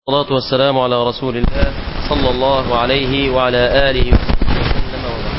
والصلاة والسلام على رسول الله صلى الله عليه وعلى آله وسلم وبعد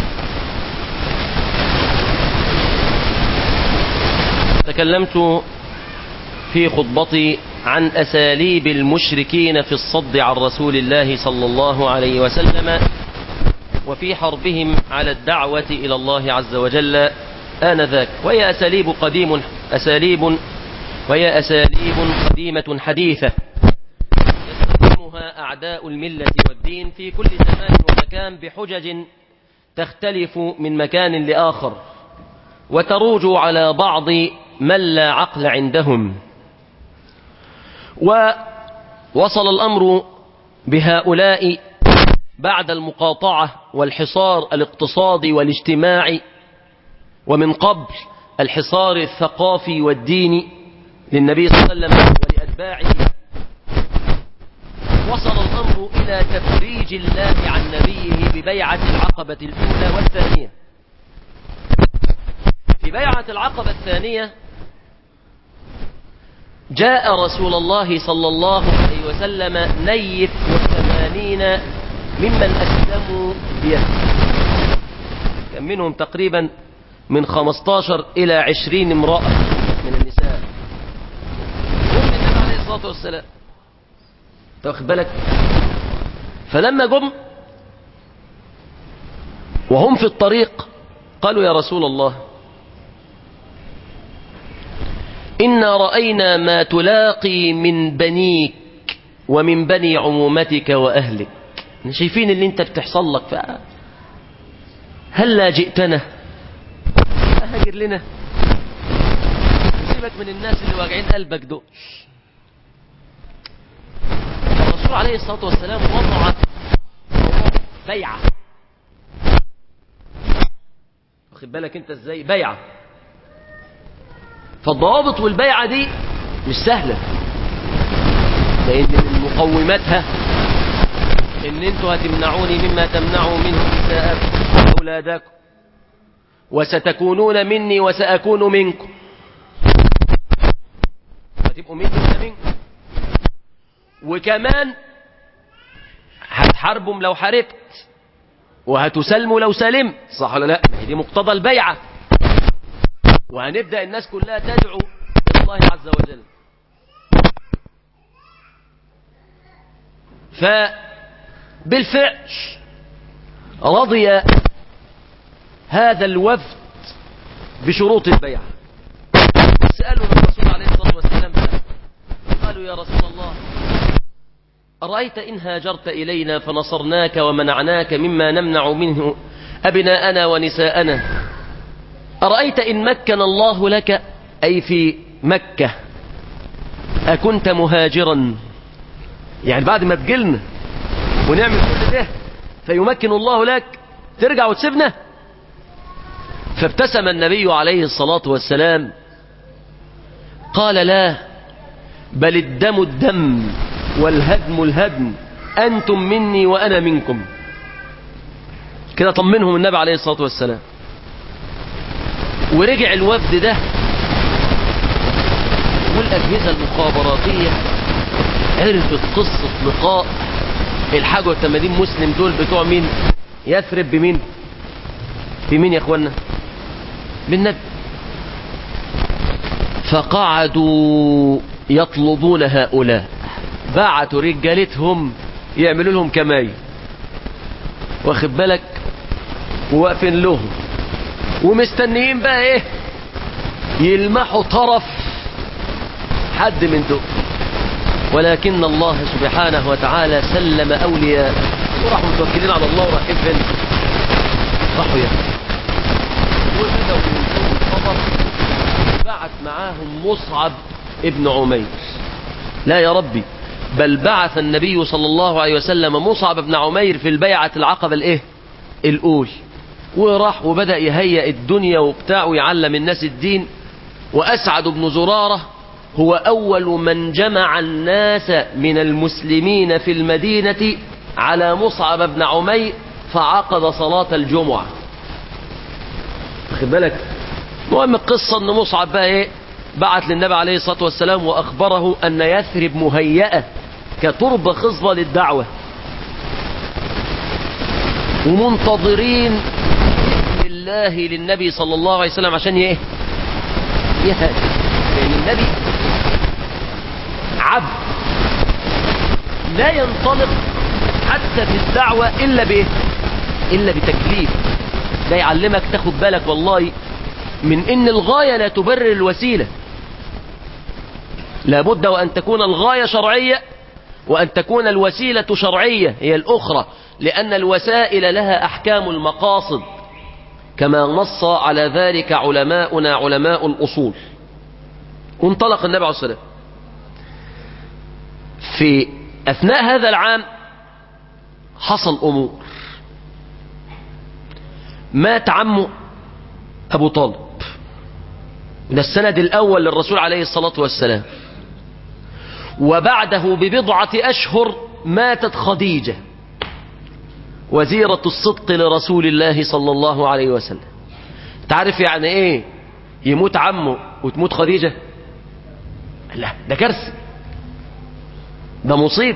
تكلمت في خطبتي عن أساليب المشركين في الصد عن رسول الله صلى الله عليه وسلم وفي حربهم على الدعوة إلى الله عز وجل آنذاك وهي أساليب قديم أساليب وهي أساليب قديمة حديثة يستخدمها أعداء الملة والدين في كل زمان ومكان بحجج تختلف من مكان لآخر وتروج على بعض من لا عقل عندهم ووصل الأمر بهؤلاء بعد المقاطعة والحصار الاقتصادي والاجتماعي ومن قبل الحصار الثقافي والديني للنبي صلى الله عليه وسلم ولأتباعه وصل الأمر إلى تفريج الله عن نبيه ببيعة العقبة الأولى والثانية في بيعة العقبة الثانية جاء رسول الله صلى الله عليه وسلم نيف وثمانين ممن أسلموا بيده كان منهم تقريبا من خمستاشر إلى عشرين امرأة من النساء هم النبي عليه الصلاة والسلام تاخد بالك فلما جم وهم في الطريق قالوا يا رسول الله إنا رأينا ما تلاقي من بنيك ومن بني عمومتك وأهلك شايفين اللي انت بتحصل لك ف... هلا جئتنا أهجر لنا سيبك من الناس اللي واجعين قلبك دول الرسول عليه الصلاة والسلام وضع بيعة واخد بالك انت ازاي بيعة فالضوابط والبيعة دي مش سهلة لان من مقوماتها ان انتوا هتمنعوني مما تمنعوا منه نساءكم واولادكم وستكونون مني وسأكون منكم هتبقوا مني وانا منكم وكمان هتحاربهم لو حاربت وهتسلموا لو سلمت صح ولا لا دي مقتضى البيعة وهنبدأ الناس كلها تدعو إلى الله عز وجل فبالفعل رضي هذا الوفد بشروط البيعة سألوا الرسول عليه الصلاة والسلام قالوا يا رسول الله أرأيت إن هاجرت إلينا فنصرناك ومنعناك مما نمنع منه أبناءنا ونساءنا أرأيت إن مكن الله لك أي في مكة أكنت مهاجرا يعني بعد ما تجلنا ونعمل كل ده فيمكن الله لك ترجع وتسيبنا فابتسم النبي عليه الصلاة والسلام قال لا بل الدم الدم والهدم الهدم أنتم مني وأنا منكم كده طمنهم النبي عليه الصلاة والسلام ورجع الوفد ده والأجهزة المخابراتية عرفت قصة لقاء الحاج والتمادين مسلم دول بتوع مين يثرب بمين بمين يا اخوانا بالنبي فقعدوا يطلبون هؤلاء بعتوا رجالتهم يعملوا لهم كماي واخد بالك وواقفين لهم ومستنيين بقى ايه يلمحوا طرف حد من دول ولكن الله سبحانه وتعالى سلم أولياء وراحوا متوكلين على الله ورايحين فين راحوا يا وبدأوا ينشروا الخبر بعت معاهم مصعب ابن عمير لا يا ربي بل بعث النبي صلى الله عليه وسلم مصعب بن عمير في البيعة العقبة الايه الأول وراح وبدأ يهيئ الدنيا وبتاع ويعلم الناس الدين وأسعد بن زرارة هو أول من جمع الناس من المسلمين في المدينة على مصعب بن عمير فعقد صلاة الجمعة واخد بالك المهم القصة ان مصعب بقى ايه بعت للنبي عليه الصلاة والسلام وأخبره أن يثرب مهيئة كتربة خصبة للدعوة ومنتظرين بإذن الله للنبي صلى الله عليه وسلم عشان ايه يهاجر لأن النبي عبد لا ينطلق حتى في الدعوة إلا بإيه إلا بتكليف ده يعلمك تاخد بالك والله من ان الغاية لا تبرر الوسيلة لابد وان تكون الغاية شرعية وان تكون الوسيلة شرعية هي الاخرى لان الوسائل لها احكام المقاصد كما نص على ذلك علماؤنا علماء الاصول وانطلق النبي عليه الصلاة والسلام في اثناء هذا العام حصل امور مات عمه ابو طالب ده السند الأول للرسول عليه الصلاة والسلام وبعده ببضعة أشهر ماتت خديجة وزيرة الصدق لرسول الله صلى الله عليه وسلم تعرف يعني ايه يموت عمه وتموت خديجة لا ده كارثة ده مصيبة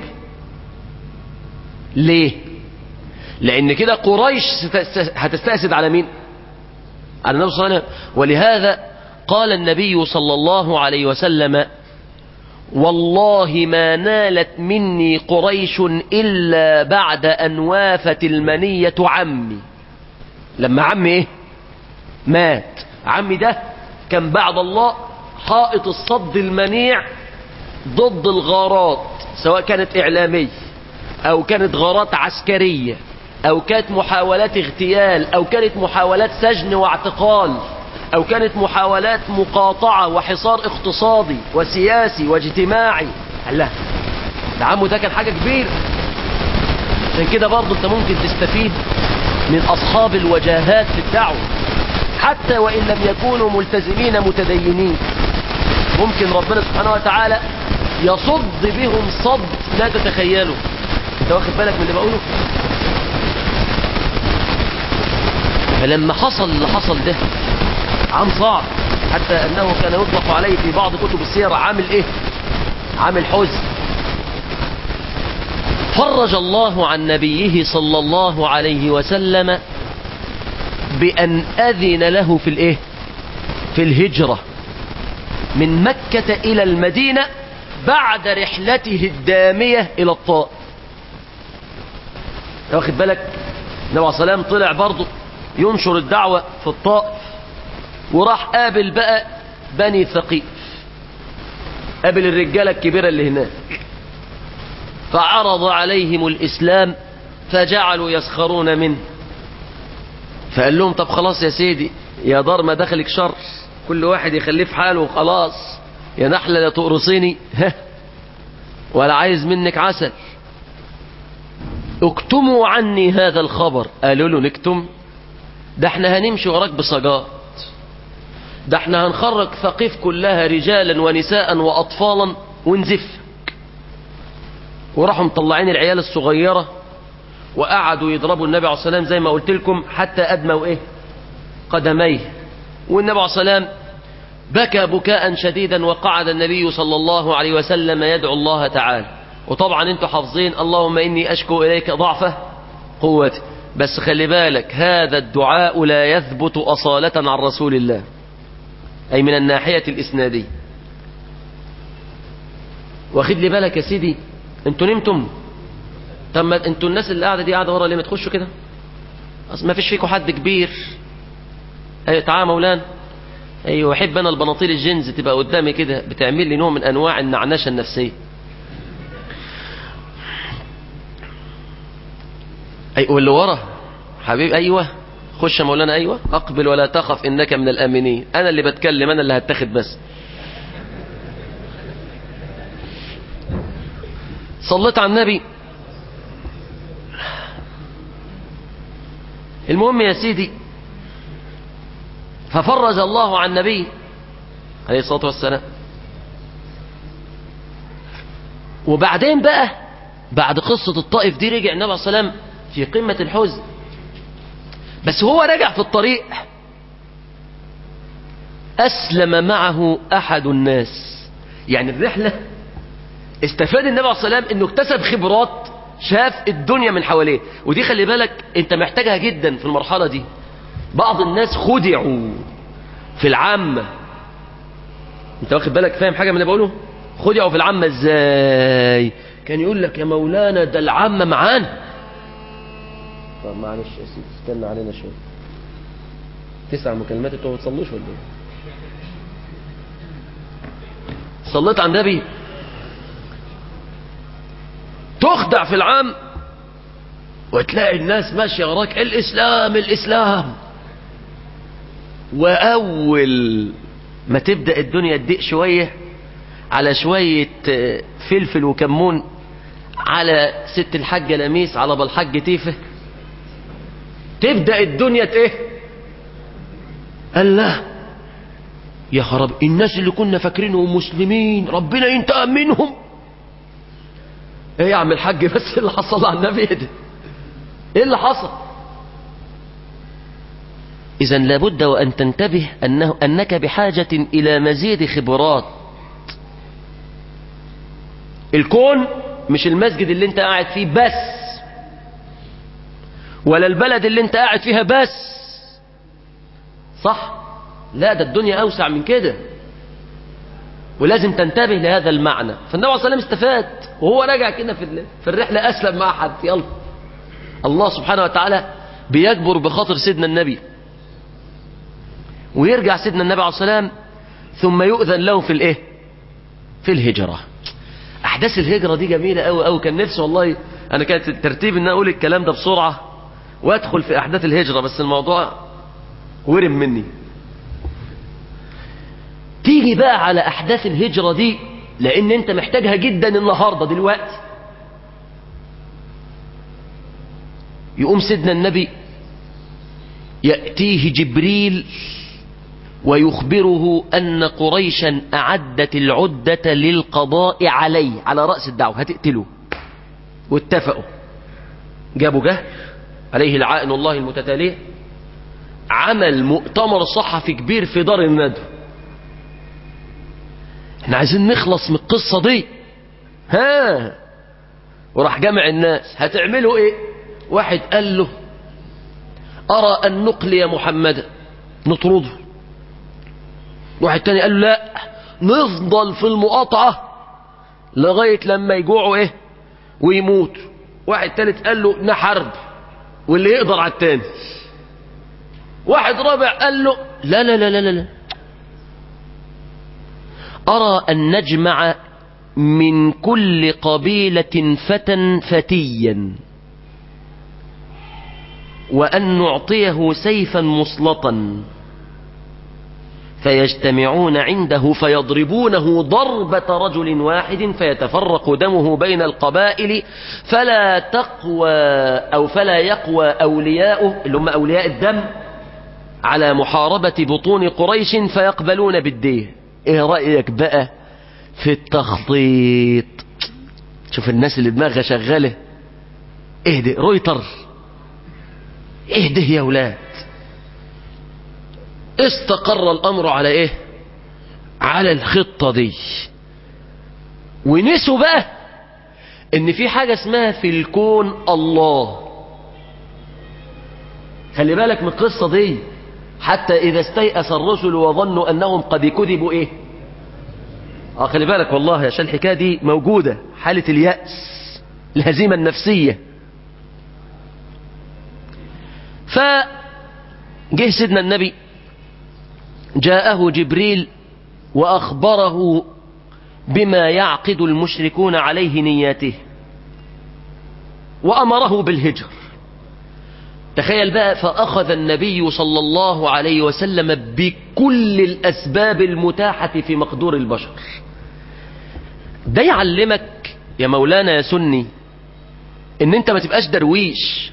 ليه لان كده قريش هتستأسد على مين على النبي صلى الله عليه وسلم ولهذا قال النبي صلى الله عليه وسلم والله ما نالت مني قريش إلا بعد أن وافت المنية عمي لما عمي إيه؟ مات عمي ده كان بعد الله حائط الصد المنيع ضد الغارات سواء كانت إعلامية أو كانت غارات عسكرية أو كانت محاولات اغتيال أو كانت محاولات سجن واعتقال أو كانت محاولات مقاطعة وحصار اقتصادي وسياسي واجتماعي الله ده عمه ده كان حاجة كبيرة عشان كده برضه انت ممكن تستفيد من أصحاب الوجاهات في الدعوة حتى وإن لم يكونوا ملتزمين متدينين ممكن ربنا سبحانه وتعالى يصد بهم صد لا تتخيله انت واخد بالك من اللي بقوله فلما حصل اللي حصل ده عام صعب حتى انه كان يطلق عليه في بعض كتب السير عامل ايه عامل حزن فرج الله عن نبيه صلى الله عليه وسلم بأن أذن له في الايه في الهجرة من مكة إلى المدينة بعد رحلته الدامية إلى الطائف واخد بالك النبي عليه السلام طلع برضه ينشر الدعوة في الطائف وراح قابل بقى بني ثقيف قابل الرجالة الكبيرة اللي هناك فعرض عليهم الإسلام فجعلوا يسخرون منه فقال لهم طب خلاص يا سيدي يا دار ما دخلك شر كل واحد يخليه في حاله وخلاص يا نحلة لا تقرصيني ولا عايز منك عسل اكتموا عني هذا الخبر قالوا له نكتم ده احنا هنمشي وراك بصجات ده احنا هنخرج ثقيف كلها رجالا ونساء وأطفالا ونزفك وراحوا مطلعين العيال الصغيرة وقعدوا يضربوا النبي عليه الصلاة والسلام زي ما قلت لكم حتى أدموا إيه قدميه والنبي عليه الصلاة والسلام بكى بكاء شديدا وقعد النبي صلى الله عليه وسلم يدعو الله تعالى وطبعا انتوا حافظين اللهم إني أشكو إليك ضعفه قوتي بس خلي بالك هذا الدعاء لا يثبت أصالة عن رسول الله أي من الناحية الإسنادية واخد لي بالك يا سيدي انتوا نمتم طب ما انتوا الناس اللي قاعدة دي قاعدة ورا ليه ما تخشوا كده اصل ما فيش فيكم حد كبير ايوه تعالى مولانا ايوه احب انا البناطيل الجينز تبقى قدامي كده بتعمل لي نوع من انواع النعنشه النفسيه اي واللي ورا حبيب ايوه خش يا مولانا ايوه اقبل ولا تخف انك من الامنين انا اللي بتكلم انا اللي هتاخد بس صليت على النبي المهم يا سيدي ففرج الله عن النبي عليه الصلاة والسلام وبعدين بقى بعد قصة الطائف دي رجع النبي عليه الصلاة والسلام في قمة الحزن بس هو رجع في الطريق أسلم معه أحد الناس يعني الرحلة استفاد النبي عليه الصلاة والسلام انه اكتسب خبرات شاف الدنيا من حواليه ودي خلي بالك انت محتاجها جدا في المرحلة دي بعض الناس خدعوا في العامة انت واخد بالك فاهم حاجة من اللي بقوله خدعوا في العامة ازاي كان يقول لك يا مولانا ده العامة معانا طب معلش يا سيدي استنى علينا شوية تسع مكالمات انتوا ما بتصلوش ولا ايه صليت على النبي تخدع في العام وتلاقي الناس ماشية وراك الإسلام الإسلام وأول ما تبدأ الدنيا تضيق شوية على شوية فلفل وكمون على ست الحاجة لميس على بالحاج تيفه تبدأ الدنيا ايه الله يا خراب الناس اللي كنا فاكرينهم مسلمين ربنا ينتقم منهم ايه يا عم الحاج بس اللي حصل على النبي ايه ده ايه اللي حصل اذا لابد وان تنتبه انه انك بحاجة الى مزيد خبرات الكون مش المسجد اللي انت قاعد فيه بس ولا البلد اللي انت قاعد فيها بس صح لا ده الدنيا اوسع من كده ولازم تنتبه لهذا المعنى فالنبي عليه الصلاه والسلام استفاد وهو راجع كده في في الرحله اسلم مع حد يلا الله سبحانه وتعالى بيجبر بخاطر سيدنا النبي ويرجع سيدنا النبي عليه الصلاه والسلام ثم يؤذن له في الايه في الهجره احداث الهجره دي جميله قوي قوي كان نفسي والله انا كانت الترتيب ان أنا اقول الكلام ده بسرعه وادخل في احداث الهجره بس الموضوع ورم مني تيجي بقى على احداث الهجرة دي لان انت محتاجها جدا النهاردة دلوقتي يقوم سيدنا النبي يأتيه جبريل ويخبره أن قريشا أعدت العدة للقضاء عليه على رأس الدعوة هتقتله واتفقوا جابوا جهل عليه العائن الله المتتالية عمل مؤتمر صحفي كبير في دار الندوة احنا عايزين نخلص من القصة دي ها وراح جمع الناس هتعملوا ايه واحد قال له ارى ان نقلي محمدا نطرده واحد تاني قال له لا نفضل في المقاطعة لغاية لما يجوعوا ايه ويموت واحد تالت قال له نحرب واللي يقدر على التاني واحد رابع قال له لا لا لا لا لا, لا. أرى أن نجمع من كل قبيلة فتى فتيا وأن نعطيه سيفا مسلطا فيجتمعون عنده فيضربونه ضربة رجل واحد فيتفرق دمه بين القبائل فلا تقوى أو فلا يقوى أولياؤه اللي هم أولياء الدم على محاربة بطون قريش فيقبلون بالديه ايه رأيك بقى في التخطيط شوف الناس اللي دماغها شغالة اهدئ رويتر اهدئ يا ولاد استقر الامر على ايه على الخطة دي ونسوا بقى ان في حاجة اسمها في الكون الله خلي بالك من القصة دي حتى إذا استيأس الرسل وظنوا أنهم قد كذبوا إيه آه خلي بالك والله عشان الحكاية دي موجودة حالة اليأس الهزيمة النفسية فجه سيدنا النبي جاءه جبريل وأخبره بما يعقد المشركون عليه نياته وأمره بالهجر تخيل بقى فأخذ النبي صلى الله عليه وسلم بكل الأسباب المتاحة في مقدور البشر ده يعلمك يا مولانا يا سني ان انت ما تبقاش درويش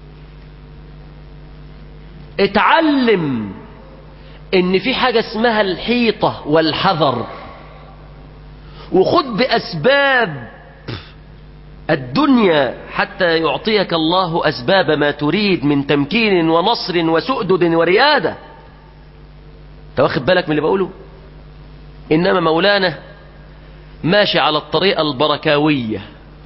اتعلم ان في حاجة اسمها الحيطة والحذر وخد بأسباب الدنيا حتى يعطيك الله أسباب ما تريد من تمكين ونصر وسؤدد وريادة تواخد بالك من اللي بقوله إنما مولانا ماشي على الطريقة البركاوية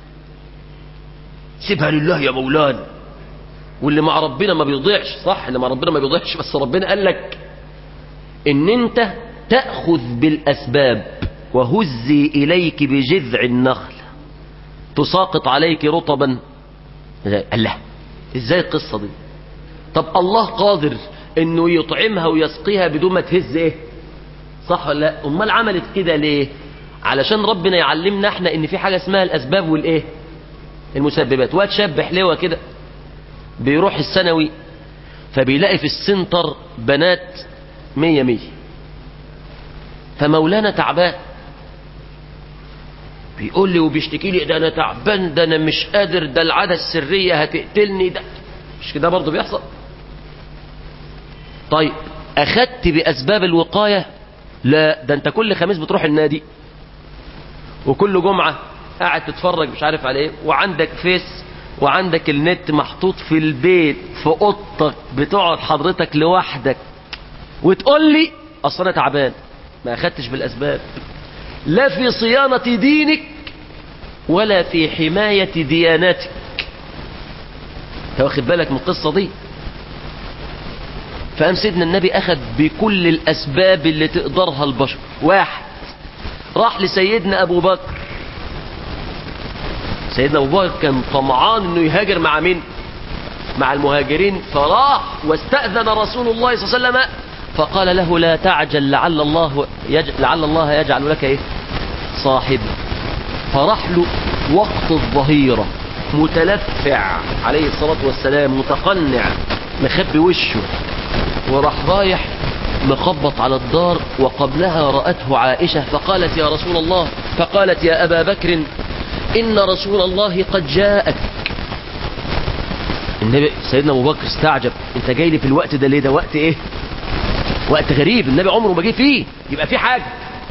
سيبها لله يا مولانا واللي مع ربنا ما بيضيعش صح اللي مع ربنا ما بيضيعش بس ربنا قال لك ان انت تأخذ بالأسباب وهزي إليك بجذع النخل تساقط عليك رطبا الله ازاي القصة دي طب الله قادر انه يطعمها ويسقيها بدون ما تهز ايه صح ولا لا امال عملت كده ليه علشان ربنا يعلمنا احنا ان في حاجة اسمها الاسباب والايه المسببات واد شاب حلوة كده بيروح الثانوي فبيلاقي في السنتر بنات مية مية فمولانا تعبان بيقول لي وبيشتكي لي ده انا تعبان ده انا مش قادر ده العادة السرية هتقتلني ده مش كده برضه بيحصل طيب اخدت باسباب الوقاية لا ده انت كل خميس بتروح النادي وكل جمعة قاعد تتفرج مش عارف على ايه وعندك فيس وعندك النت محطوط في البيت في اوضتك بتقعد حضرتك لوحدك وتقول لي اصل انا تعبان ما اخدتش بالاسباب لا في صيانة دينك ولا في حماية ديانتك انت واخد بالك من القصة دي فقام سيدنا النبي اخذ بكل الاسباب اللي تقدرها البشر واحد راح لسيدنا ابو بكر سيدنا ابو بكر كان طمعان انه يهاجر مع مين مع المهاجرين فراح واستأذن رسول الله صلى الله عليه وسلم فقال له لا تعجل لعل الله يج... لعل الله يجعل لك ايه صاحب فراح له وقت الظهيرة متلفع عليه الصلاة والسلام متقنع مخبي وشه وراح رايح مخبط على الدار وقبلها رأته عائشة فقالت يا رسول الله فقالت يا أبا بكر إن رسول الله قد جاءك النبي سيدنا أبو بكر استعجب أنت جاي لي في الوقت ده ليه ده وقت إيه وقت غريب النبي عمره ما جه فيه يبقى في حاجة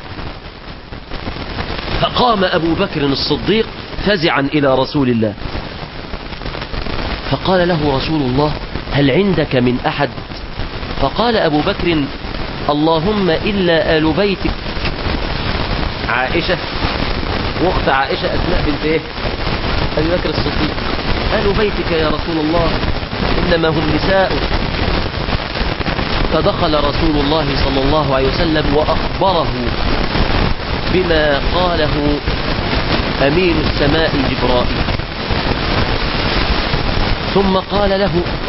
فقام أبو بكر الصديق فزعا إلى رسول الله فقال له رسول الله هل عندك من أحد فقال أبو بكر اللهم إلا آل بيتك عائشة واخت عائشة أسماء بنت إيه أبي بكر الصديق آل بيتك يا رسول الله إنما هم نساء فدخل رسول الله صلى الله عليه وسلم وأخبره بما قاله أمين السماء جبرائيل ثم قال له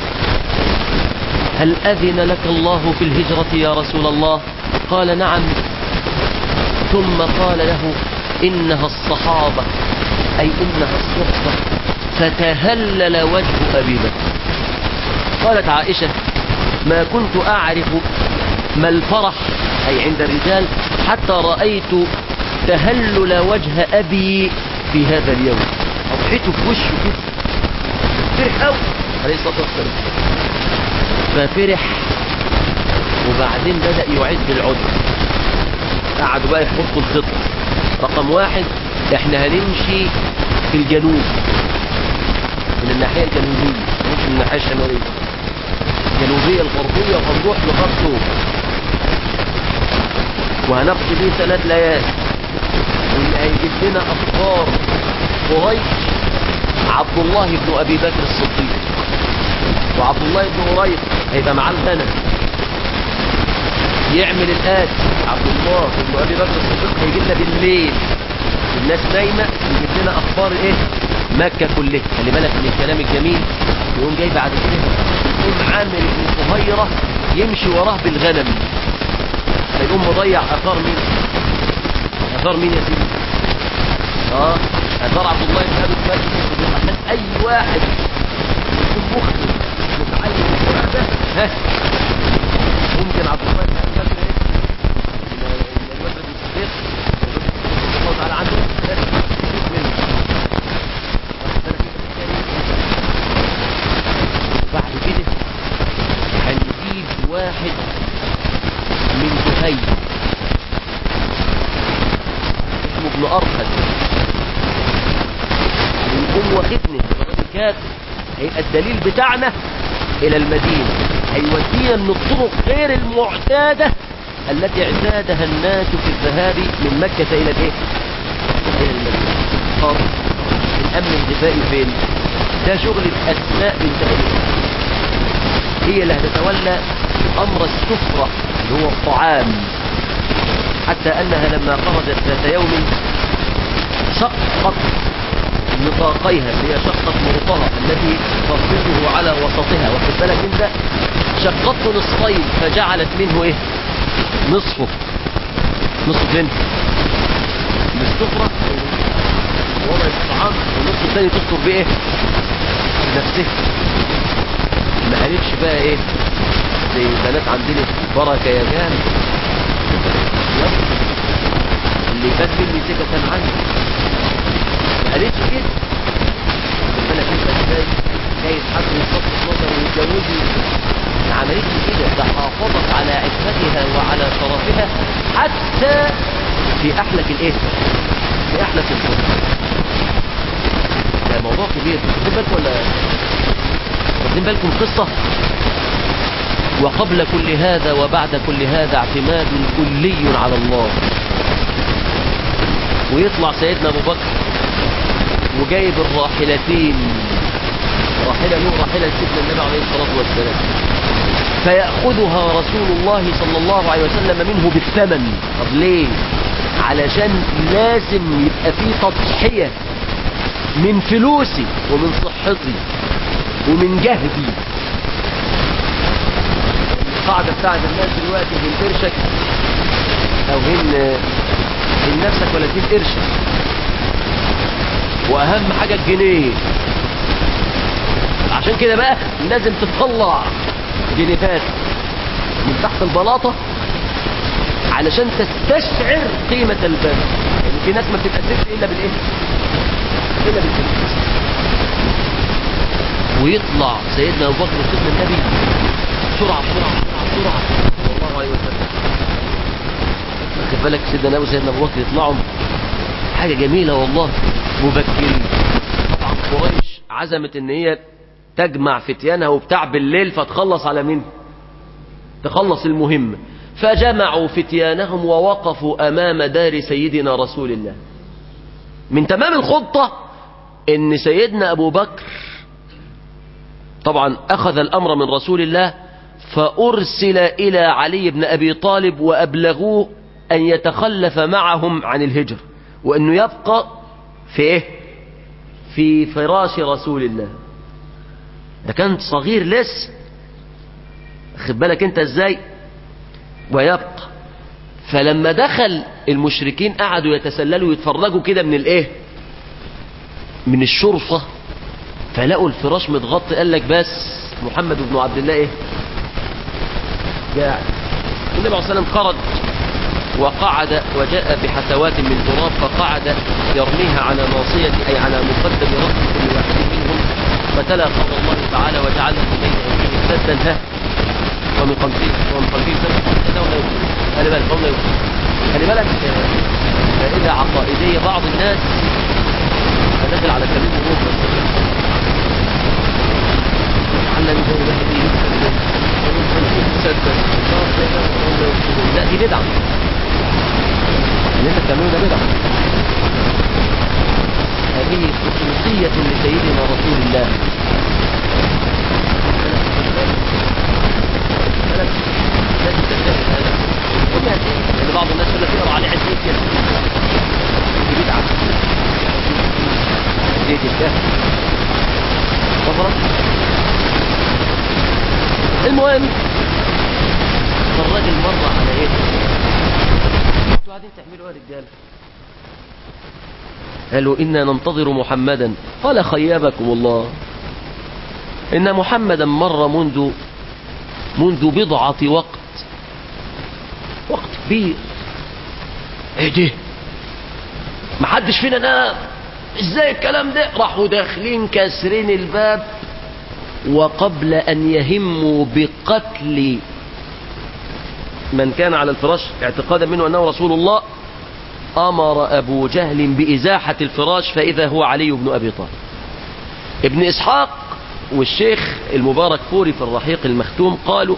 هل أذن لك الله في الهجرة يا رسول الله قال نعم ثم قال له إنها الصحابة أي إنها الصحبة فتهلل وجه أبي بكر قالت عائشة ما كنت أعرف ما الفرح أي عند الرجال حتى رأيت تهلل وجه أبي في هذا اليوم أضحيته في وشه كده فرح أوي عليه الصلاة والسلام ففرح وبعدين بدأ يعد العدة قعدوا بقى يحطوا الخطة رقم واحد احنا هنمشي في الجنوب من الناحية الجنوبية مش من الناحية الشمالية الجنوبية الغربية وهنروح لغرب وهنقضي فيه ثلاث ليالي واللي هيجيب لنا أخبار قريش عبد الله بن أبي بكر الصديق وعبد الله بن قريش هيبقى معاه الغنم يعمل الآتي عبد الله بن أبي بكر الصديق هيجي لنا بالليل الناس نايمة يجيب لنا أخبار إيه مكة كلها خلي بالك من الكلام الجميل يقوم جاي بعد كده يقوم عامر بن صهيرة يمشي وراه بالغنم هيقوم مضيع اثار مين اثار مين يا سيدي اه اثار عبد الله بن ابي بكر عشان اي واحد يكون مخطئ متعلم القران ده ها ممكن عبد الله بن ابي بكر ايه ابي بكر بن الصديق رضي الله تعالى عنه يشوف منه بعد كده هنجيب واحد من جهيد اسمه ابن أرخد ونقوم واخدني كافر هيبقى الدليل بتاعنا إلى المدينة هيودينا من الطرق غير المعتادة التي اعتادها الناس في الذهاب من مكة إلى الايه؟ هي الخاص الامن الغذائي فين ده شغل اسماء بنت ابي هي اللي هتتولى امر السفرة اللي هو الطعام حتى انها لما خرجت ذات يوم شقت نطاقيها هي شقت مرطها الذي تربطه على وسطها واخد بالك انت شقته نصفين فجعلت منه ايه نصفه نصف فين بالسفرة وضع الطعام والنصف الثاني تسطر بايه نفسها ما قالتش بقى ايه زي البنات عندنا بركة يا جان اللي فات مني سكة عني ما قالتش كده بالك انت ازاي جاي حد يصف نظر ويتجوزي ما عملتش كده ده حافظت على عفتها وعلى شرفها حتى في احلك الايه في احلك الفرصة ده موضوع كبير واخدين بالكم ولا واخدين بالكم قصة وقبل كل هذا وبعد كل هذا اعتماد كلي على الله ويطلع سيدنا ابو بكر وجايب الراحلتين راحلة له راحلة سيدنا النبي عليه الصلاة والسلام فيأخذها رسول الله صلى الله عليه وسلم منه بالثمن طب ليه علشان لازم يبقى فيه تضحية من فلوسي ومن صحتي ومن جهدي القاعدة بتاعت الناس دلوقتي هين قرشك او هين هين نفسك ولا تهين قرشك واهم حاجة الجنيه عشان كده بقى لازم تطلع جنيهات من تحت البلاطة علشان تستشعر قيمة الباب يعني في ناس ما بتتأثرش إلا بالإيه إلا بالفلوس ويطلع سيدنا أبو بكر وسيدنا النبي بسرعة بسرعة بسرعة بسرعة صلى الله عليه وسلم واخد بالك سيدنا النبي وسيدنا أبو بكر يطلعوا حاجة جميلة والله مبكرين طبعا قريش عزمت ان هي تجمع فتيانها وبتاع بالليل فتخلص على مين تخلص المهمة فجمعوا فتيانهم ووقفوا امام دار سيدنا رسول الله من تمام الخطة ان سيدنا ابو بكر طبعا اخذ الامر من رسول الله فارسل الى علي بن ابي طالب وابلغوه ان يتخلف معهم عن الهجر وانه يبقى في ايه في فراش رسول الله ده كان صغير لسه خد بالك انت ازاي ويبقى فلما دخل المشركين قعدوا يتسللوا يتفرجوا كده من الايه من الشرفة فلقوا الفراش متغطي قال لك بس محمد بن عبد الله ايه قاعد النبي عليه الصلاه والسلام خرج وقعد وجاء بحثوات من تراب فقعد يرميها على ناصية أي على مقدم رأس كل واحد منهم فتلا قول الله تعالى وجعلنا من بين أيديهم سدا ها ومن خلفهم ومن خلفهم سدا ولا يبصرون خلي بالك هم لا يبصرون خلي بالك فائدة عقائدية بعض الناس فدخل على كلمة الروح وجعلنا من بين أيديهم سدا ومن خلفهم سدا لا دي بدعة اللي انت بتعمله ده بدعة هذه خصوصية لسيدنا رسول الله لازم تنتبه هذا قم يا سيدي لان بعض الناس يقول لك اقرا عليه عزيز كده دي بدعة زيت الكهف وفرق المهم فالراجل مر على ايه انتوا قاعدين تعملوا ايه يا رجاله قالوا إنا ننتظر محمدا قال خيبكم الله إن محمدا مر منذ منذ بضعة وقت وقت كبير ايه ده محدش فينا نام ازاي الكلام ده راحوا داخلين كاسرين الباب وقبل ان يهموا بقتل من كان على الفراش اعتقادا منه انه رسول الله امر ابو جهل بازاحة الفراش فاذا هو علي بن ابي طالب ابن اسحاق والشيخ المبارك فوري في الرحيق المختوم قالوا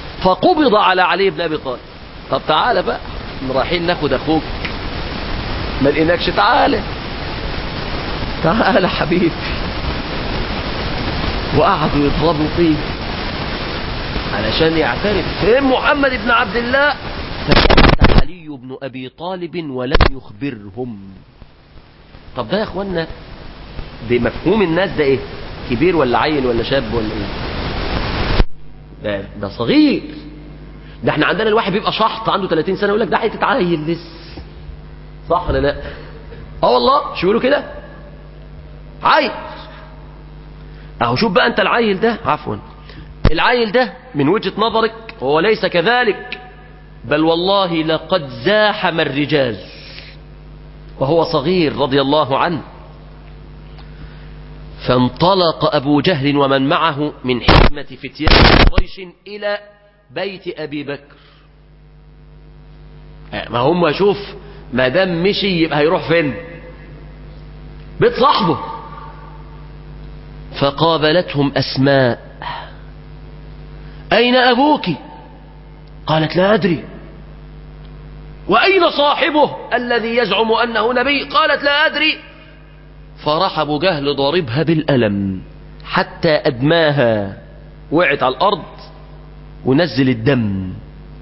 فقبض على علي بن ابي طالب طب تعالى بقى رايحين ناخد اخوك ما لقيناكش تعالى تعالى حبيبي وقعدوا يضربوا فيه علشان يعترف فين محمد بن عبد الله فكان علي بن أبي طالب ولم يخبرهم طب ده يا اخوانا بمفهوم الناس ده ايه كبير ولا عيل ولا شاب ولا ايه ده, ده صغير ده احنا عندنا الواحد بيبقى شحط عنده 30 سنة يقول لك ده حته عيل لسه صح ولا لا اه والله شو بيقولوا كده عيل اهو شوف بقى انت العيل ده عفوا العيل ده من وجهة نظرك هو ليس كذلك بل والله لقد زاحم الرجال وهو صغير رضي الله عنه فانطلق أبو جهل ومن معه من حكمة فتيان قريش إلى بيت أبي بكر ما هم شوف ما دام مشي يبقى هيروح فين بيت صاحبه فقابلتهم أسماء أين أبوك قالت لا أدري وأين صاحبه الذي يزعم أنه نبي قالت لا أدري فراح أبو جهل ضاربها بالألم حتى أدماها وقعت على الأرض ونزل الدم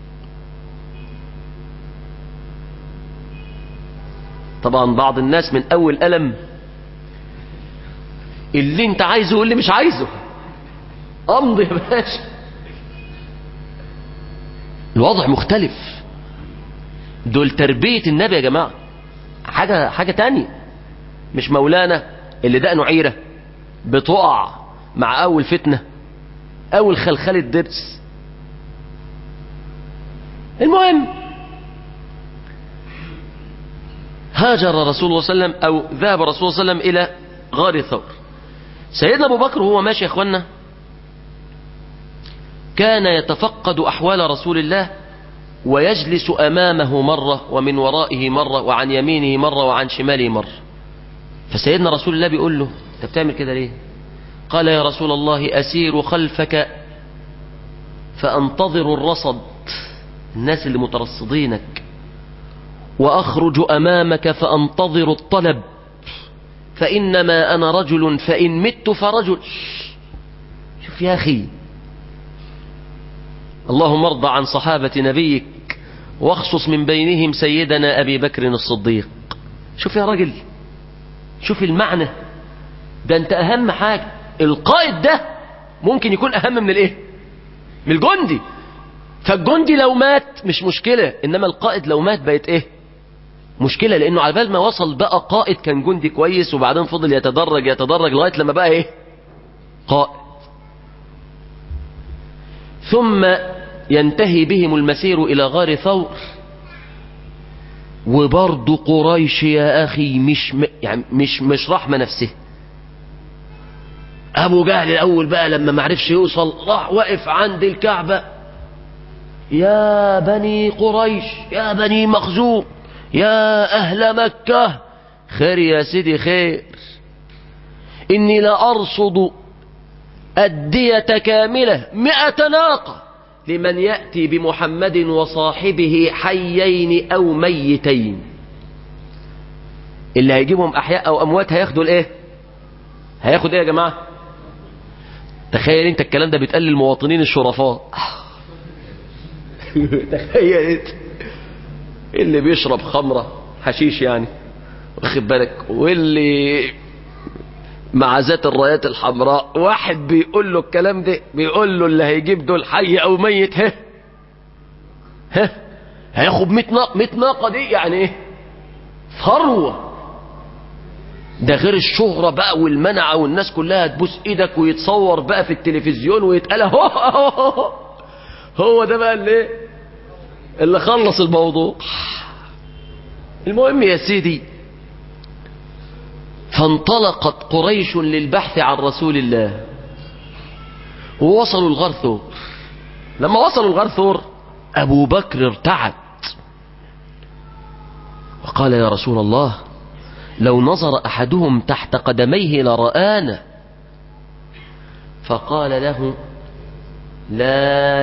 طبعا بعض الناس من أول ألم اللي انت عايزه واللي مش عايزه امضي يا باشا الوضع مختلف دول تربية النبي يا جماعة حاجة حاجة تانية مش مولانا اللي دقنه عيرة بتقع مع أول فتنة أول خلخلة درس المهم هاجر رسول الله صلى الله عليه وسلم أو ذهب رسول الله صلى الله عليه وسلم إلى غار ثور سيدنا أبو بكر وهو ماشي يا أخوانا كان يتفقد أحوال رسول الله ويجلس أمامه مرة ومن ورائه مرة وعن يمينه مرة وعن شماله مرة فسيدنا رسول الله بيقول له أنت بتعمل كده ليه قال يا رسول الله أسير خلفك فأنتظر الرصد الناس اللي مترصدينك وأخرج أمامك فأنتظر الطلب فإنما أنا رجل فإن مت فرجل شوف يا أخي اللهم ارض عن صحابة نبيك واخصص من بينهم سيدنا أبي بكر الصديق شوف يا رجل شوف المعنى ده انت أهم حاجة القائد ده ممكن يكون أهم من الايه من الجندي فالجندي لو مات مش مشكلة إنما القائد لو مات بقت ايه مشكلة لأنه على بال ما وصل بقى قائد كان جندي كويس وبعدين فضل يتدرج يتدرج لغاية لما بقى ايه قائد ثم ينتهي بهم المسير إلى غار ثور وبرضه قريش يا أخي مش م... يعني مش مش رحمة نفسه أبو جهل الأول بقى لما معرفش يوصل راح واقف عند الكعبة يا بني قريش يا بني مخزوم يا أهل مكة خير يا سيدي خير إني لأرصد الدية كاملة مئة ناقة لمن يأتي بمحمد وصاحبه حيين أو ميتين اللي هيجيبهم أحياء أو أموات هياخدوا الإيه هياخد إيه يا جماعة تخيل انت الكلام ده بيتقال للمواطنين الشرفاء تخيل انت اللي بيشرب خمرة حشيش يعني واخد بالك واللي مع ذات الرايات الحمراء واحد بيقول له الكلام ده بيقول له اللي هيجيب دول حي او ميت ها ها هياخد 100 ناقه 100 ناقه دي يعني ايه ثروه ده غير الشهرة بقى والمنعة والناس كلها تبوس ايدك ويتصور بقى في التلفزيون ويتقال هو, هو, هو ده بقى اللي اللي خلص الموضوع المهم يا سيدي فانطلقت قريش للبحث عن رسول الله ووصلوا الغار ثور لما وصلوا الغار ثور أبو بكر ارتعد وقال يا رسول الله لو نظر أحدهم تحت قدميه لرآنا فقال له لا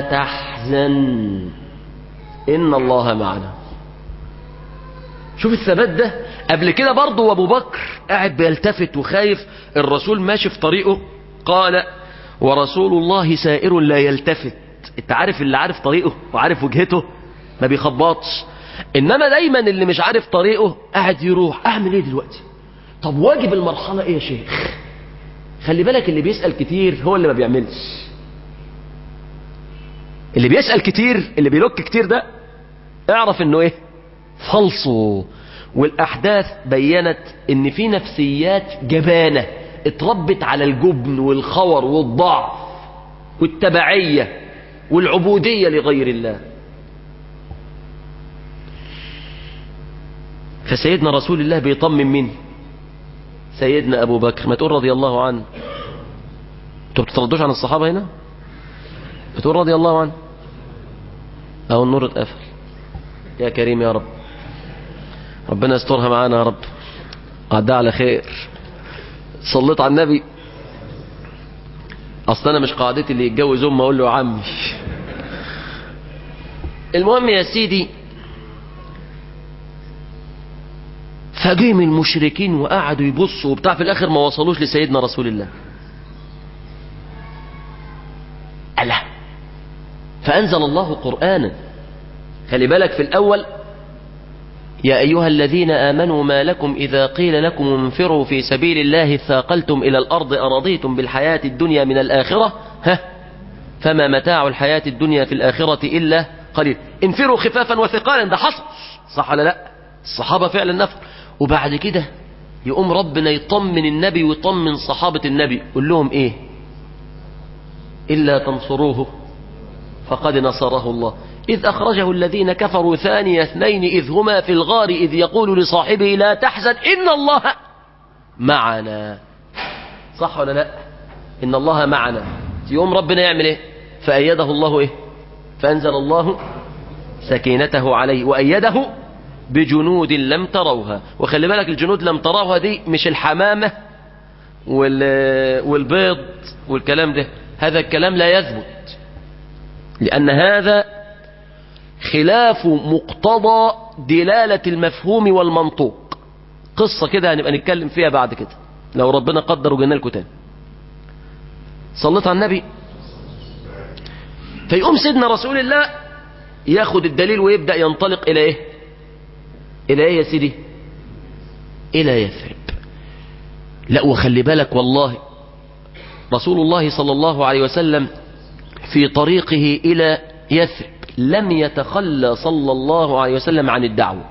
تحزن إن الله معنا شوف الثبات ده قبل كده برضه وابو بكر قاعد بيلتفت وخايف الرسول ماشي في طريقه قال ورسول الله سائر لا يلتفت انت عارف اللي عارف طريقه وعارف وجهته ما بيخبطش انما دايما اللي مش عارف طريقه قاعد يروح اعمل ايه دلوقتي طب واجب المرحلة ايه يا شيخ خلي بالك اللي بيسأل كتير هو اللي ما بيعملش اللي بيسأل كتير اللي بيلوك كتير ده اعرف انه ايه فلصه والاحداث بينت ان في نفسيات جبانة اتربت على الجبن والخور والضعف والتبعية والعبودية لغير الله فسيدنا رسول الله بيطمن مين سيدنا ابو بكر ما تقول رضي الله عنه انتوا بتتردوش عن الصحابة هنا بتقول رضي الله عنه اهو النور اتقفل يا كريم يا رب ربنا يسترها معانا يا رب عدها على خير صليت على النبي اصل انا مش قاعدتي اللي يتجوز ام اقول له يا عمي المهم يا سيدي فجه من المشركين وقعدوا يبصوا وبتاع في الاخر ما وصلوش لسيدنا رسول الله ألا فأنزل الله قرآنا خلي بالك في الأول يا أيها الذين آمنوا ما لكم إذا قيل لكم انفروا في سبيل الله ثاقلتم إلى الأرض أرضيتم بالحياة الدنيا من الآخرة ها فما متاع الحياة الدنيا في الآخرة إلا قليل انفروا خفافا وثقالا ده حصل صح ولا لا الصحابة فعلا نفر وبعد كده يقوم ربنا يطمن النبي ويطمن صحابة النبي يقول لهم ايه إلا تنصروه فقد نصره الله إذ أخرجه الذين كفروا ثاني اثنين إذ هما في الغار إذ يقول لصاحبه لا تحزن إن الله معنا صح ولا لا إن الله معنا يوم ربنا يعمل إيه فأيده الله إيه فأنزل الله سكينته عليه وأيده بجنود لم تروها وخلي بالك الجنود لم تروها دي مش الحمامة والبيض والكلام ده هذا الكلام لا يثبت لأن هذا خلاف مقتضى دلالة المفهوم والمنطوق قصة كده هنبقى نتكلم فيها بعد كده لو ربنا قدر وجينا لكم تاني صليت على النبي فيقوم سيدنا رسول الله ياخد الدليل ويبدأ ينطلق إلى إيه إلى إيه يا سيدي إلى يثرب لا وخلي بالك والله رسول الله صلى الله عليه وسلم في طريقه إلى يثرب لم يتخلى صلى الله عليه وسلم عن الدعوة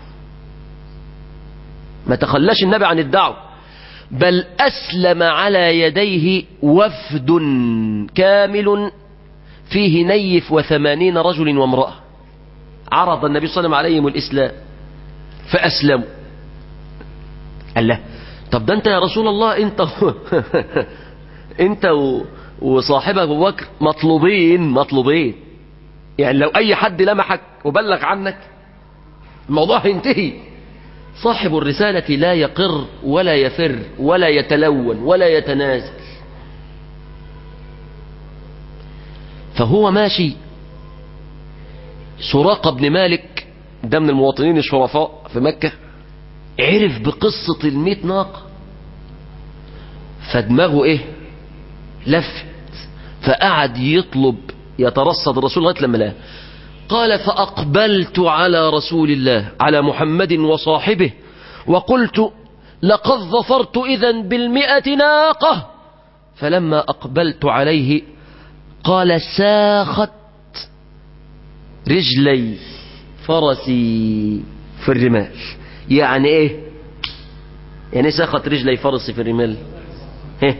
ما تخلاش النبي عن الدعوة بل أسلم على يديه وفد كامل فيه نيف وثمانين رجل وامرأة عرض النبي صلى الله عليه وسلم عليهم الإسلام فأسلموا قال له طب ده انت يا رسول الله انت انت و... وصاحبك ابو بكر مطلوبين مطلوبين يعني لو اي حد لمحك وبلغ عنك الموضوع هينتهي صاحب الرسالة لا يقر ولا يفر ولا يتلون ولا يتنازل فهو ماشي سراقة بن مالك ده من المواطنين الشرفاء في مكة عرف بقصة المئة ناقة فدماغه ايه لفت فقعد يطلب يترصد الرسول لغايه لما لقاه قال فأقبلت على رسول الله على محمد وصاحبه وقلت لقد ظفرت إذا بالمئة ناقة فلما أقبلت عليه قال ساخت رجلي فرسي في الرمال يعني ايه يعني ايه ساخت رجلي فرسي في الرمال ايه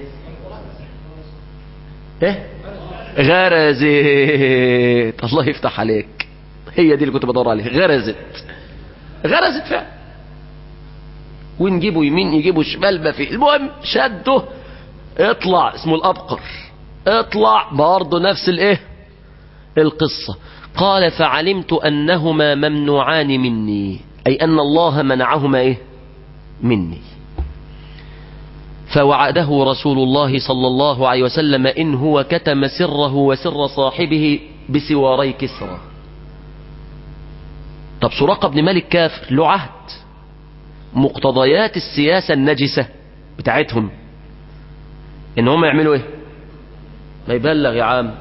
ايه غرزت الله يفتح عليك هي دي اللي كنت بدور عليها غرزت غرزت فعلا ونجيبه يمين يجيبه شمال ما في المهم شده اطلع اسمه الابقر اطلع برضه نفس الايه القصة قال فعلمت انهما ممنوعان مني اي ان الله منعهما ايه مني فوعده رسول الله صلى الله عليه وسلم إن هو كتم سره وسر صاحبه بسواري كسرى طب سراقة بن مالك كافر له عهد مقتضيات السياسة النجسة بتاعتهم ان هم يعملوا ايه ما يبلغ يا عم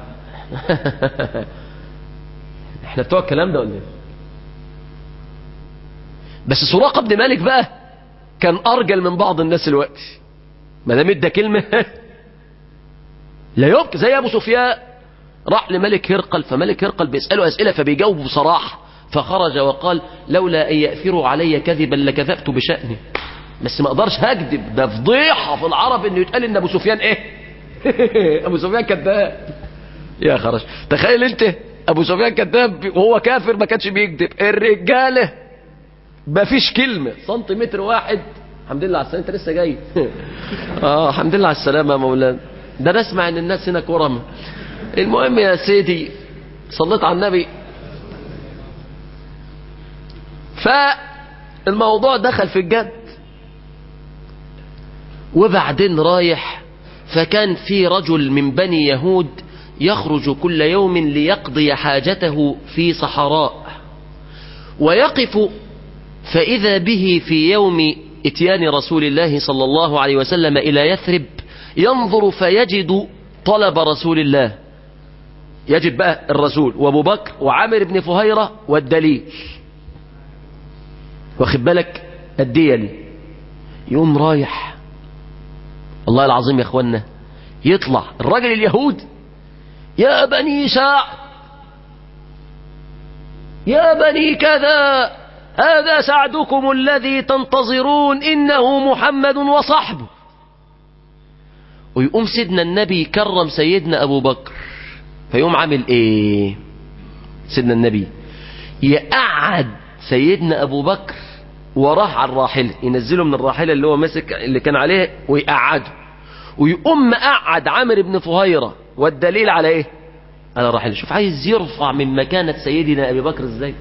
احنا بتوع الكلام ده ولا ايه بس سراقة بن مالك بقى كان ارجل من بعض الناس الوقت ما دام ادى كلمة لا يبكي زي ابو سفيان راح لملك هرقل فملك هرقل بيسأله اسئلة فبيجاوب بصراحة فخرج وقال لولا ان يأثروا علي كذبا لكذبت بشأني بس ما اقدرش هكذب ده فضيحة في العرب انه يتقال ان ابو سفيان ايه ابو سفيان كذاب يا خرج تخيل انت ابو سفيان كذاب وهو كافر ما كانش بيكذب الرجاله ما فيش كلمه سنتيمتر واحد الحمد لله على السلامه انت لسه جاي اه الحمد لله على السلامه يا مولانا ده نسمع ان الناس هنا كرم المهم يا سيدي صليت على النبي فالموضوع دخل في الجد وبعدين رايح فكان في رجل من بني يهود يخرج كل يوم ليقضي حاجته في صحراء ويقف فإذا به في يوم اتيان رسول الله صلى الله عليه وسلم إلى يثرب ينظر فيجد طلب رسول الله يجد بقى الرسول وابو بكر وعامر بن فهيرة والدليل واخد بالك الديلي يقوم رايح والله العظيم يا اخوانا يطلع الراجل اليهود يا بني ساع يا بني كذا هذا سعدكم الذي تنتظرون إنه محمد وصحبه ويقوم سيدنا النبي كرم سيدنا أبو بكر فيقوم عامل إيه سيدنا النبي يقعد سيدنا أبو بكر وراح على الراحلة ينزله من الراحلة اللي هو مسك اللي كان عليها ويقعده ويقوم مقعد عامر بن فهيرة والدليل على ايه على الراحلة شوف عايز يرفع من مكانة سيدنا أبي بكر ازاي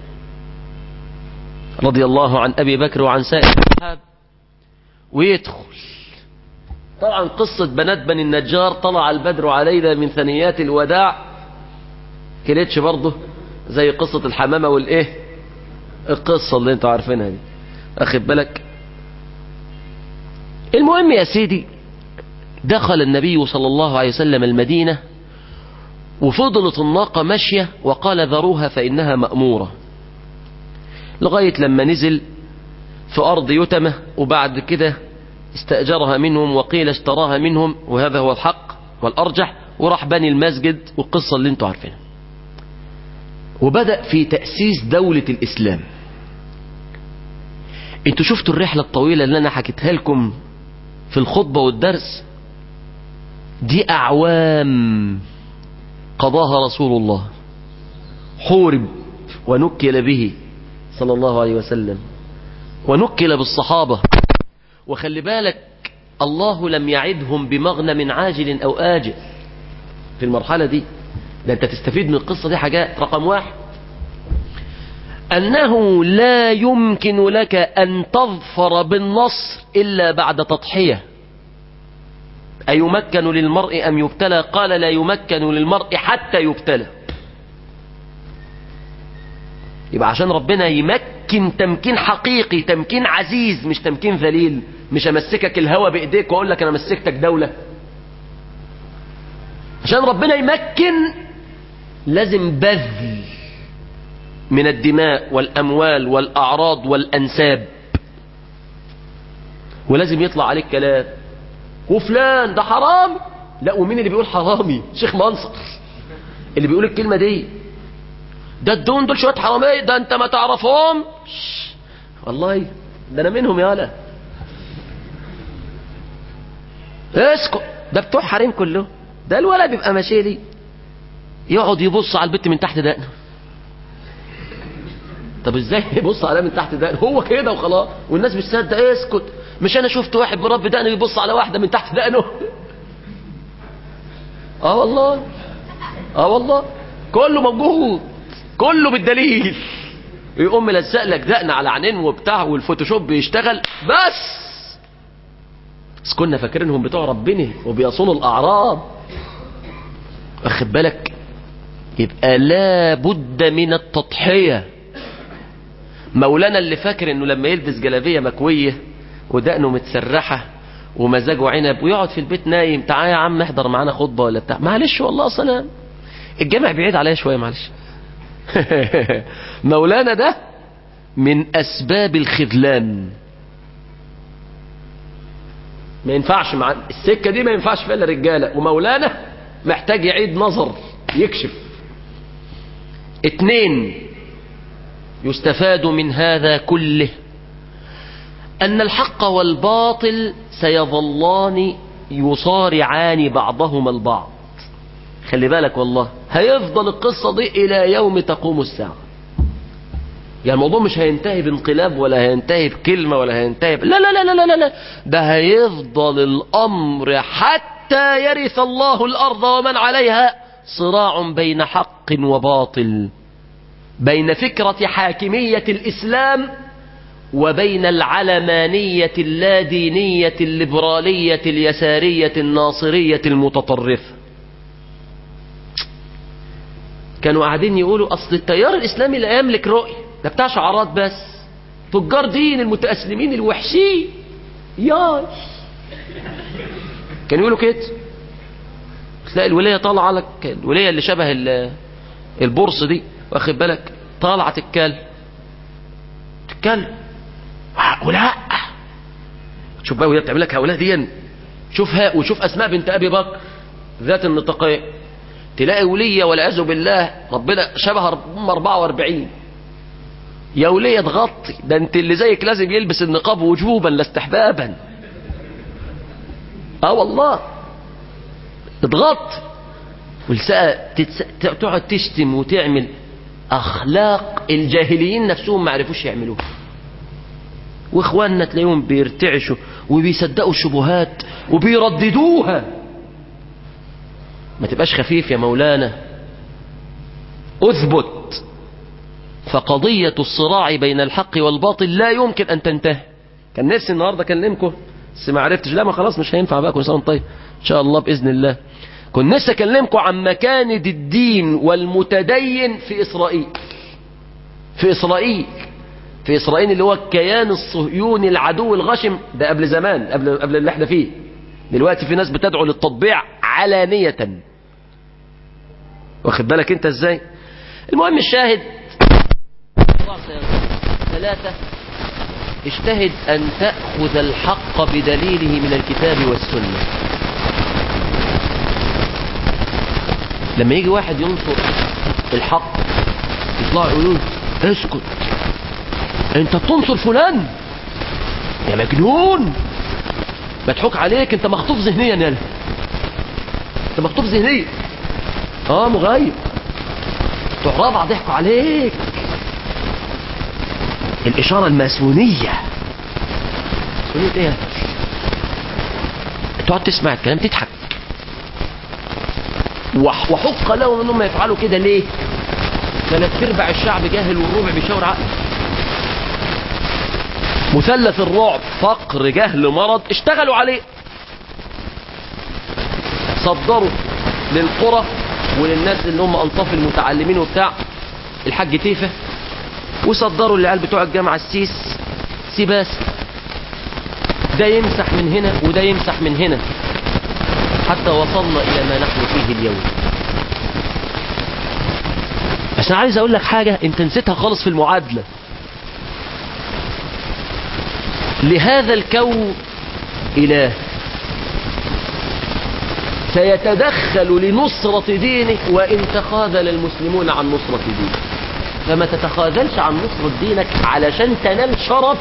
رضي الله عن أبي بكر وعن سائر الصحاب ويدخل طبعا قصة بنات بني النجار طلع البدر علينا من ثنيات الوداع كليتش برضه زي قصة الحمامة والايه القصة اللي انتوا عارفينها دي اخد بالك المهم يا سيدي دخل النبي صلى الله عليه وسلم المدينة وفضلت الناقة ماشية وقال ذروها فإنها مأمورة لغاية لما نزل في أرض يتمة وبعد كده استأجرها منهم وقيل اشتراها منهم وهذا هو الحق والأرجح وراح بني المسجد والقصة اللي انتوا عارفينها وبدأ في تأسيس دولة الإسلام انتوا شفتوا الرحلة الطويلة اللي أنا حكيتها لكم في الخطبة والدرس دي أعوام قضاها رسول الله حورب ونكل به صلى الله عليه وسلم ونكل بالصحابة وخلي بالك الله لم يعدهم بمغنم عاجل أو آجل في المرحلة دي ده أنت تستفيد من القصة دي حاجات رقم واحد أنه لا يمكن لك أن تظفر بالنصر إلا بعد تضحية أيمكن للمرء أم يبتلى قال لا يمكن للمرء حتى يبتلى يبقى عشان ربنا يمكن تمكين حقيقي تمكين عزيز مش تمكين ذليل مش امسكك الهوى بايديك واقول لك انا مسكتك دولة عشان ربنا يمكن لازم بذل من الدماء والاموال والاعراض والانساب ولازم يطلع عليك كلام وفلان ده حرام لا ومين اللي بيقول حرامي شيخ منصر اللي بيقول الكلمة دي ده الدون دول شوية حرامية ده انت ما تعرفهم والله ده انا منهم يالا اسكت ده بتوع حريم كله ده الولد بيبقى ماشي لي يقعد يبص على البت من تحت دقنه طب ازاي يبص عليها من تحت دقنه هو كده وخلاص والناس مش صدق اسكت مش انا شفت واحد مربي دقنه يبص على واحده من تحت دقنه اه والله اه والله كله موجود كله بالدليل يقوم ملزق لك دقن على عينين وبتاع والفوتوشوب بيشتغل بس بس كنا فاكرينهم بتوع ربنا وبيصونوا الاعراض واخد بالك يبقى لا بد من التضحيه مولانا اللي فاكر انه لما يلبس جلابية مكوية ودقنه متسرحة ومزاجه عنب ويقعد في البيت نايم تعالى يا عم احضر معانا خطبة ولا بتاع معلش والله اصلا الجامع بعيد عليا شوية معلش مولانا ده من اسباب الخذلان ما ينفعش مع السكة دي ما ينفعش فيها الا رجالة ومولانا محتاج يعيد نظر يكشف اتنين يستفاد من هذا كله أن الحق والباطل سيظلان يصارعان بعضهما البعض خلي بالك والله هيفضل القصة دي إلى يوم تقوم الساعة يعني الموضوع مش هينتهي بانقلاب ولا هينتهي بكلمة ولا هينتهي ب... لا, لا لا لا لا لا لا ده هيفضل الأمر حتى يرث الله الأرض ومن عليها صراع بين حق وباطل بين فكرة حاكمية الإسلام وبين العلمانية اللادينية الليبرالية اليسارية الناصرية المتطرفة كانوا قاعدين يقولوا أصل التيار الإسلامي لا يملك رؤية ده بتاع شعارات بس تجار دين المتأسلمين الوحشين ياي كانوا يقولوا كده تلاقي الولاية طالعة لك الولاية اللي شبه البورصة دي واخد بالك طالعة تتكلم تتكلم هؤلاء شوف بقى وهي بتعمل لك هؤلاء دي شوفها وشوف اسماء بنت ابي بكر ذات النطاقين تلاقي ولية والعياذ بالله ربنا شبه 44 يا ولية تغطي ده انت اللي زيك لازم يلبس النقاب وجوبا لا استحبابا اه والله تغطي والساعة تتس... تقعد تشتم وتعمل اخلاق الجاهليين نفسهم ما عرفوش يعملوها واخواننا تلاقيهم بيرتعشوا وبيصدقوا الشبهات وبيرددوها ما تبقاش خفيف يا مولانا اثبت فقضية الصراع بين الحق والباطل لا يمكن ان تنتهي كان نفسي النهارده اكلمكم بس ما عرفتش لا ما خلاص مش هينفع بقى كل سنه طيب ان شاء الله باذن الله كنت نفسي اكلمكم عن مكانة الدين والمتدين في اسرائيل في اسرائيل في اسرائيل اللي هو الكيان الصهيوني العدو الغشم ده قبل زمان قبل قبل اللي احنا فيه دلوقتي في ناس بتدعو للتطبيع علانية واخد بالك انت ازاي المهم الشاهد ثلاثة اجتهد ان تأخذ الحق بدليله من الكتاب والسنة لما يجي واحد ينصر الحق يطلع يقولوا اسكت انت بتنصر فلان يا مجنون مضحوك عليك انت مخطوف ذهنيا يالا انت مخطوف ذهنيا اه مغيب بتوع رابعه ضحكوا عليك الاشاره الماسونيه ماسونيه ايه تقعد تسمع الكلام تضحك وحق لهم انهم يفعلوا كده ليه ثلاث ارباع الشعب جاهل والربع بيشاور عقل مثلث الرعب فقر جهل مرض اشتغلوا عليه صدروا للقرى وللناس اللي هم انصاف المتعلمين وبتاع الحاج تيفه وصدروا للعيال بتوع الجامعه السيس سيباس ده يمسح من هنا وده يمسح من هنا حتى وصلنا إلى ما نحن فيه اليوم بس أنا عايز أقول لك حاجة أنت نسيتها خالص في المعادلة لهذا الكون إله سيتدخل لنصرة دينه وإن تخاذل المسلمون عن نصرة دينه فما تتخاذلش عن نصرة دينك علشان تنال شرف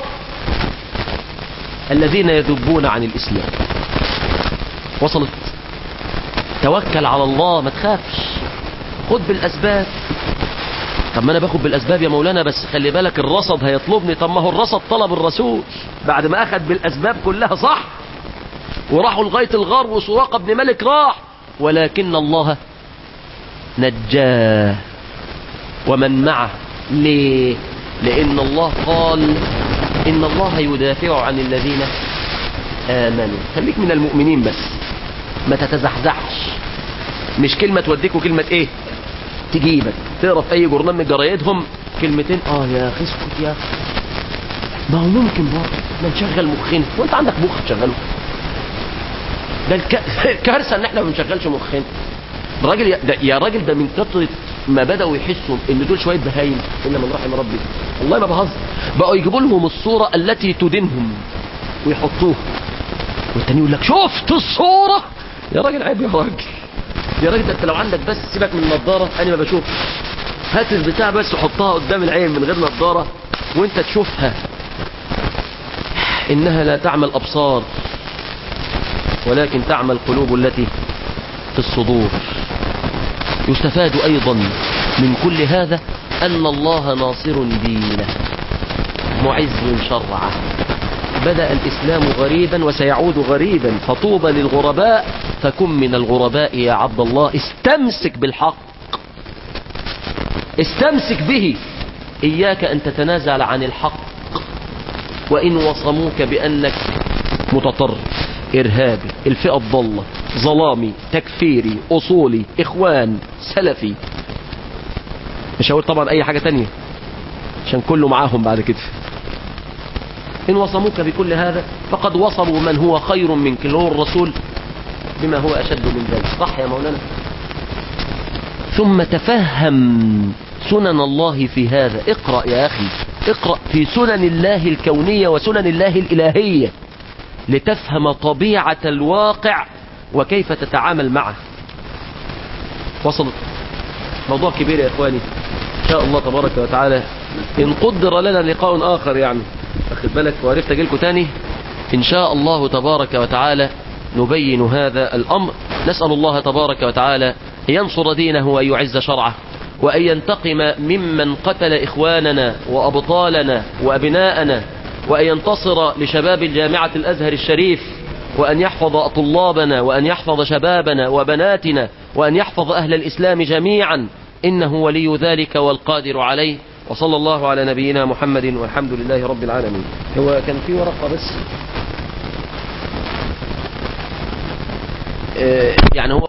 الذين يذبون عن الإسلام وصلت توكل على الله ما تخافش خد بالأسباب طب ما انا باخد بالاسباب يا مولانا بس خلي بالك الرصد هيطلبني طب ما هو الرصد طلب الرسول بعد ما اخد بالاسباب كلها صح وراحوا لغايه الغار وسراقه بن ملك راح ولكن الله نجاه ومن معه ليه لان الله قال ان الله يدافع عن الذين امنوا خليك من المؤمنين بس ما تتزحزحش مش كلمه توديك وكلمه ايه تجيبك تقرا في اي جورنال من جرايدهم كلمتين اه يا اخي اسكت يا اخي ما هو ممكن برضه ما نشغل مخنا وانت عندك مخ تشغله ده الك... الكارثه ان احنا ما بنشغلش مخنا الراجل يا... ده يا راجل ده من كثره ما بداوا يحسوا ان دول شويه بهايم الا من رحم ربي والله ما بهزر بقوا يجيبوا لهم الصوره التي تدينهم ويحطوها والتاني يقول لك شفت الصوره يا راجل عيب يا راجل يا راجل ده انت لو عندك بس سيبك من النضاره انا ما بشوفش هات البتاع بس وحطها قدام العين من غير نضاره وانت تشوفها انها لا تعمل ابصار ولكن تعمل القلوب التي في الصدور يستفاد ايضا من كل هذا ان الله ناصر دينه معز شرعه بدأ الإسلام غريبا وسيعود غريبا فطوبى للغرباء فكن من الغرباء يا عبد الله استمسك بالحق استمسك به إياك أن تتنازل عن الحق وإن وصموك بأنك متطرف إرهابي الفئة الضالة ظلامي تكفيري أصولي إخوان سلفي مش هقول طبعا أي حاجة تانية عشان كله معاهم بعد كده إن وصموك بكل هذا فقد وصموا من هو خير منك اللي هو الرسول بما هو أشد من ذلك صح يا مولانا ثم تفهم سنن الله في هذا اقرأ يا أخي اقرأ في سنن الله الكونية وسنن الله الإلهية لتفهم طبيعة الواقع وكيف تتعامل معه وصلت موضوع كبير يا إخواني إن شاء الله تبارك وتعالى إن قدر لنا لقاء آخر يعني أخذ بالك وعرفت أجيلكم تاني إن شاء الله تبارك وتعالى نبين هذا الأمر نسأل الله تبارك وتعالى أن ينصر دينه وأن يعز شرعه وأن ينتقم ممن قتل إخواننا وأبطالنا وأبناءنا وأن ينتصر لشباب الجامعة الأزهر الشريف وأن يحفظ طلابنا وأن يحفظ شبابنا وبناتنا وأن يحفظ أهل الإسلام جميعا إنه ولي ذلك والقادر عليه وصلى الله على نبينا محمد والحمد لله رب العالمين هو كان في ورقة بس يعني هو